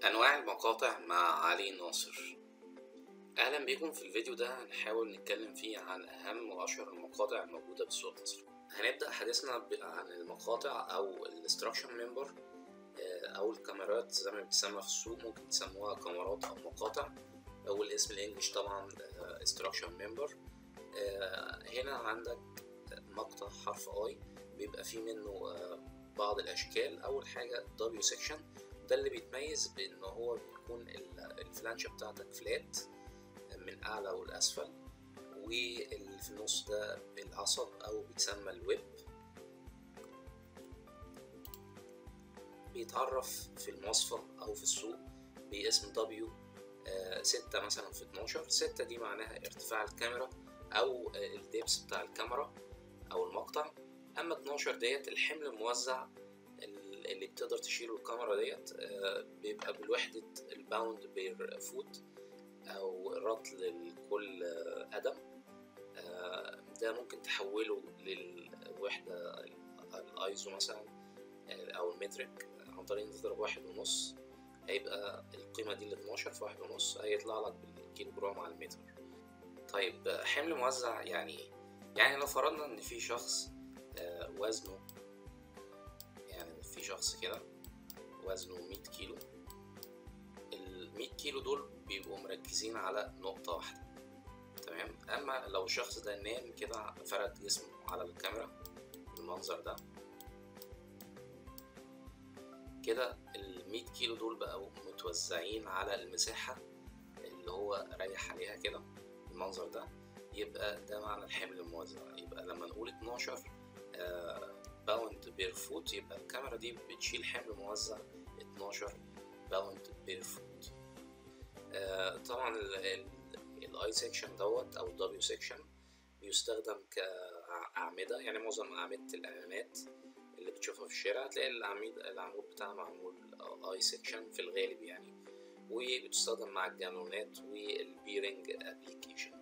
أنواع المقاطع مع علي ناصر أهلا بكم في الفيديو ده هنحاول نتكلم فيه عن أهم وأشهر المقاطع الموجودة بالسوق المصري هنبدأ حديثنا ب- عن المقاطع أو الاستراكشن ممبر أو الكاميرات زي ما بتسمى في السوق ممكن تسموها كاميرات أو مقاطع أو الاسم الإنجليش طبعا استراكشن ممبر هنا عندك مقطع حرف اي بيبقى فيه منه آه، بعض الاشكال اول حاجه دبليو سيكشن ده اللي بيتميز بان هو بيكون ال- الفلانشة بتاعتك فلات من اعلى والاسفل واللي في النص ده العصب او بيتسمى الويب بيتعرف في المواصفة او في السوق باسم دبليو ستة مثلا في 12 ستة دي معناها ارتفاع الكاميرا او آه، الدبس بتاع الكاميرا او المقطع اما 12 ديت الحمل الموزع ال- اللي بتقدر تشيله الكاميرا ديت آه، بيبقى بالوحدة الباوند بير فوت او رطل لكل آه، قدم آه، ده ممكن تحوله للوحدة ال- الايزو مثلا آه، او المترك عن طريق انك تضرب واحد ونص هيبقى القيمة دي ال 12 في واحد ونص هيطلع لك بالكيلو جرام على المتر طيب آه، حمل موزع يعني ايه؟ يعني لو فرضنا ان في شخص آه، وزنه يعني في شخص كده وزنه 100 كيلو ال 100 كيلو دول بيبقوا مركزين على نقطة واحدة تمام اما لو الشخص ده نام كده فرد جسمه على الكاميرا بالمنظر ده كده ال 100 كيلو دول بقوا متوزعين على المساحة اللي هو رايح عليها كده المنظر ده يبقى ده معنى الحمل الموزع يبقى لما نقول 12 باوند بير فوت يبقى الكاميرا دي بتشيل حمل موزع 12 باوند بير فوت طبعا الاي سيكشن دوت او الدبليو سيكشن بيستخدم كأعمدة يعني معظم أعمدة الإعلانات اللي بتشوفها في الشارع هتلاقي العميد العمود بتاعها معمول اي سيكشن في الغالب يعني وبتستخدم مع الجانونات والبيرنج ابليكيشن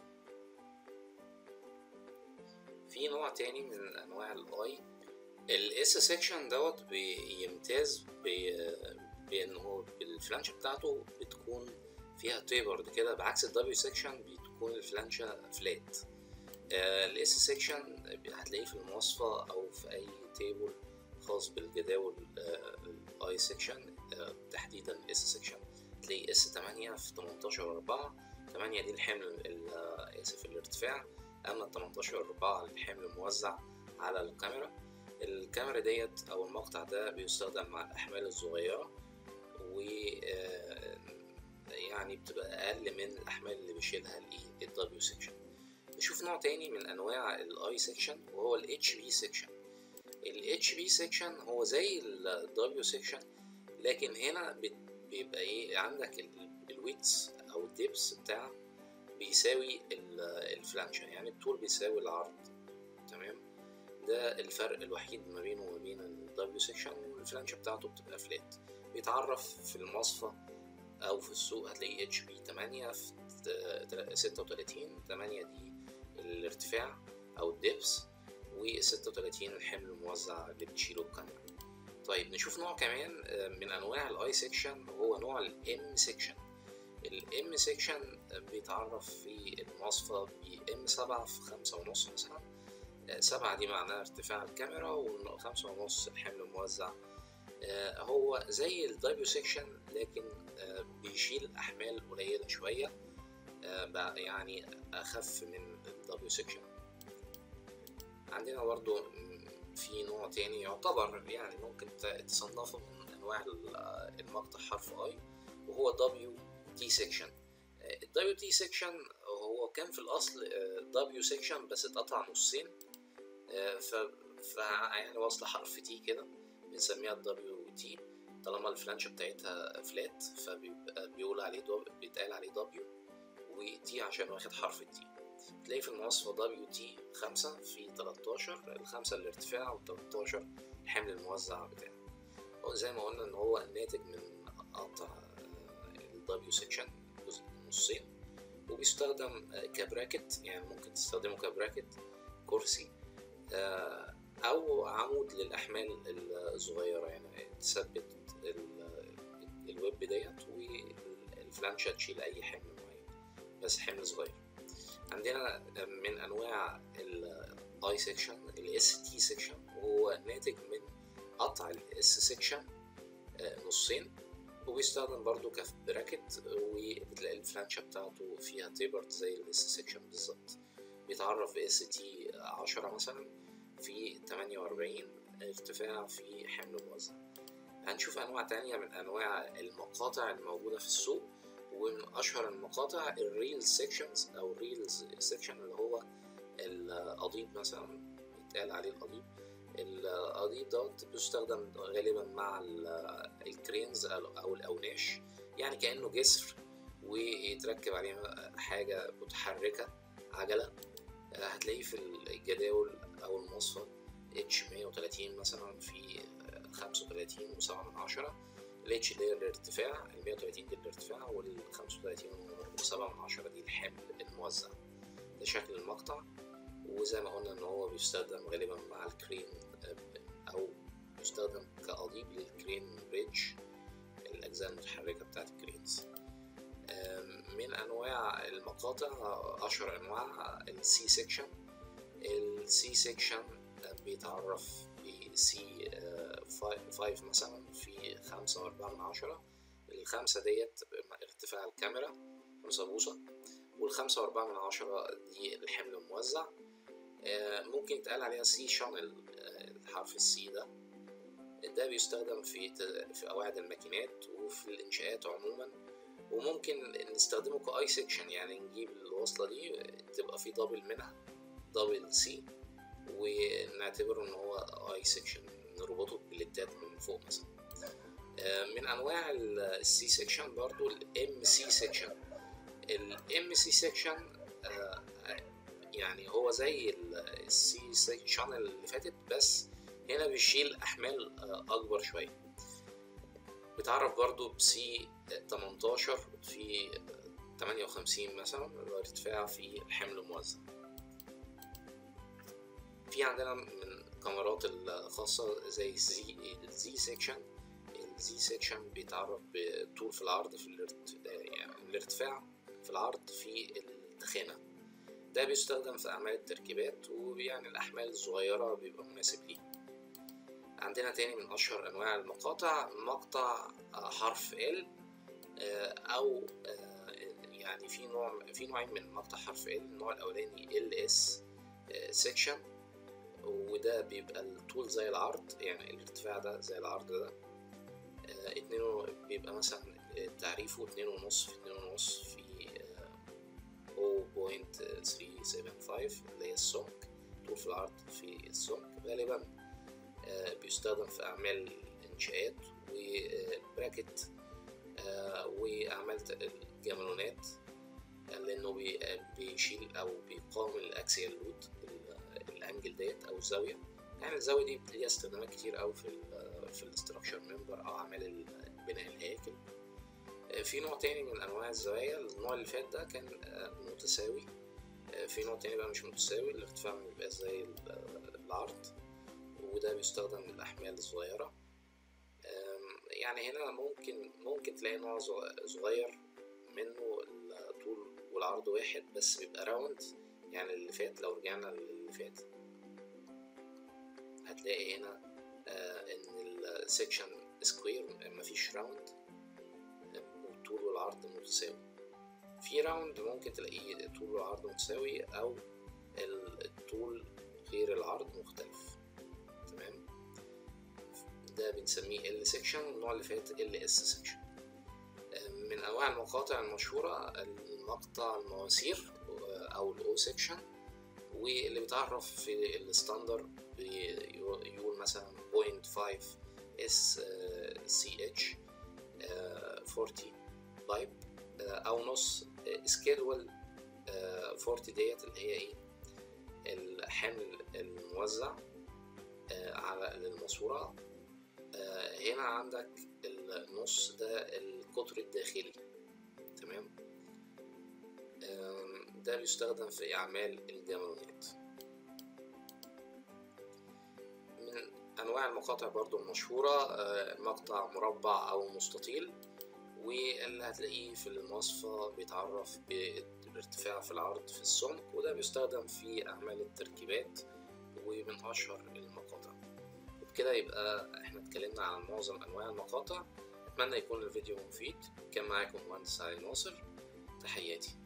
في نوع تاني من انواع الاي الاس سيكشن دوت بيمتاز ب- بان هو الفلانشة بتاعته بتكون فيها تيبرد كده بعكس الدبليو سيكشن بتكون الفلانشة فلات الاس سيكشن هتلاقيه في المواصفة او في اي تيبل خاص بالجداول الاي سيكشن تحديدا الاس سيكشن تلاقي اس 8 في 18 4 8 دي الحمل ال- آه، اسف الارتفاع اما ال 18 4 الحمل موزع على الكاميرا الكاميرا ديت او المقطع ده بيستخدم مع الاحمال الصغيره و آه، يعني بتبقى اقل من الاحمال اللي بيشيلها الاي الدبليو سيكشن نشوف نوع تاني من انواع الاي سيكشن وهو الاتش بي سيكشن الاتش بي سيكشن هو زي الدبليو سيكشن لكن هنا بت- بيبقى ايه عندك الويتس او الدبس بتاع بيساوي ال- الفلانشة يعني الطول بيساوي العرض تمام ده الفرق الوحيد ما بينه وما بين الدبليو سيكشن والفلانشة بتاعته بتبقى فلات بيتعرف في المواصفة او في السوق هتلاقي اتش بي 8 في ت- 36 8 دي الارتفاع او الدبس و 36 الحمل الموزع اللي بتشيله الكاميرا طيب نشوف نوع كمان آه، من انواع الاي سيكشن وهو نوع الام سيكشن الام سيكشن بيتعرف في المواصفة بام سبعة في خمسة ونص مثلا آه، سبعة دي معناها ارتفاع الكاميرا وخمسة ونص الحمل الموزع آه، هو زي الدبليو سيكشن لكن آه، بيشيل أحمال قليلة شوية آه، بقى يعني أخف من الدبليو سيكشن عندنا برضو م، في نوع تاني يعتبر يعني ممكن ت- تصنفه من أنواع ال- المقطع حرف اي وهو دبليو تي سيكشن الدبليو تي سيكشن هو كان في الأصل دبليو سيكشن بس اتقطع نصين آه، ف ف يعني واصلة حرف تي كده بنسميها الدبليو تي طالما الفلانشة بتاعتها فلات فبيبقى بيقول عليه دو... بيتقال عليه دبليو وتي عشان واخد حرف التي تلاقي في المواصفة دبليو تي خمسة في 13 الخمسة الارتفاع والتلاتاشر الحمل الموزع بتاعه هو زي ما قلنا ان هو ناتج من قطع الدبليو سيكشن جزء نصين وبيستخدم آه، كبراكت يعني ممكن تستخدمه كبراكت كرسي آه، او عمود للاحمال الصغيره يعني تثبت ال- الويب ديت والفلانشة تشيل أي حمل معين بس حمل صغير عندنا من أنواع الاي سيكشن الاس تي سيكشن وهو ناتج من قطع الاس سيكشن نصين وبيستخدم برضو كف براكت وبتلاقي الفلانشة بتاعته فيها تيبرد زي الاس سيكشن بالظبط بيتعرف باس تي عشرة مثلا في تمانية وأربعين ارتفاع في حمل موزع هنشوف أنواع تانية من أنواع المقاطع الموجودة في السوق ومن أشهر المقاطع الريل سيكشنز أو الريلز سيكشن اللي هو القضيب مثلا يتقال عليه القضيب القضيب دوت بيستخدم غالبا مع الكرينز أو الأوناش يعني كأنه جسر ويتركب عليه حاجة متحركة عجلة هتلاقيه في الجداول أو المصفى اتش 130 مثلا في 35 وسبعة من عشرة الاتش اللي هي الارتفاع ال 130 دي الارتفاع وال 35 وسبعة من عشرة دي الحمل الموزع ده شكل المقطع وزي ما قلنا ان هو بيستخدم غالبا مع الكرين او بيستخدم كقضيب للكرين بريدج الاجزاء المتحركة بتاعت الكرينز من انواع المقاطع اشهر انواع السي سيكشن السي سيكشن بيتعرف بسي 5 مثلا في خمسة وأربعة من عشرة الخمسة ديت ارتفاع الكاميرا خمسة بوصة والخمسة وأربعة من عشرة دي الحمل الموزع ممكن يتقال عليها سي شانل الحرف السي ده ده بيستخدم في في قواعد الماكينات وفي الإنشاءات عموما وممكن نستخدمه كاي سيكشن يعني نجيب الوصلة دي تبقى في دبل منها دبل سي ونعتبره ان هو اي سيكشن نربطه بليدات من فوق مثلا من انواع السي سيكشن برضو الام سي سيكشن الام سي سيكشن يعني هو زي السي سيكشن اللي فاتت بس هنا بيشيل احمال اكبر شويه بتعرف برضو بسي 18 في 58 مثلا الارتفاع في الحمل الموزع في عندنا من الكاميرات الخاصة زي الزي الزي سيكشن الزي سيكشن بيتعرف بطول في العرض في الارت... يعني الارتفاع في العرض في التخانة ده بيستخدم في أعمال التركيبات ويعني الأحمال الصغيرة بيبقى مناسب ليه عندنا تاني من أشهر أنواع المقاطع مقطع حرف L أو يعني في نوع في نوعين من مقطع حرف L النوع الأولاني LS سيكشن وده بيبقى الطول زي العرض يعني الارتفاع ده زي العرض ده اتنين بيبقى مثلا تعريفه اتنين ونص في اتنين ونص في 0.375 اللي هي السمك طول في العرض في السمك غالبا بيستخدم في أعمال الإنشاءات وبراكت وأعمال الجاملونات لأنه بيشيل أو بيقاوم الأكسيال لود الأنجل ديت أو الزاوية يعني الزاوية دي ليها استخدامات كتير أوي في ال في الاستراكشر ممبر أو أعمال بناء الهياكل في نوع تاني من أنواع الزوايا النوع اللي فات ده كان متساوي في نوع تاني بقى مش متساوي الارتفاع مبيبقاش زي العرض وده بيستخدم للأحمال الصغيرة يعني هنا ممكن ممكن تلاقي نوع صغير منه الطول والعرض واحد بس بيبقى راوند يعني اللي فات لو رجعنا للي فات هتلاقي هنا ان السكشن سكوير مفيش راوند والطول والعرض متساوي في راوند ممكن تلاقيه طول والعرض متساوي او الطول غير العرض مختلف تمام ده بنسميه ال سيكشن والنوع اللي فات ال اس سيكشن من انواع المقاطع المشهوره المقطع المواسير او الاو سيكشن واللي بيتعرف في الستاندر بيقول مثلا 0.5 اس سي اتش 40 بايب او نص سكيدول 40 ديت اللي هي ايه الحمل الموزع على للماسورة هنا عندك النص ده القطر الداخلي تمام ده بيستخدم في أعمال الجامونات من أنواع المقاطع برضو المشهورة مقطع مربع أو مستطيل واللي هتلاقيه في المواصفة بيتعرف بارتفاع في العرض في السمك وده بيستخدم في أعمال التركيبات ومن أشهر المقاطع وبكده يبقى احنا اتكلمنا عن معظم أنواع المقاطع أتمنى يكون الفيديو مفيد كان معاكم مهندس علي ناصر تحياتي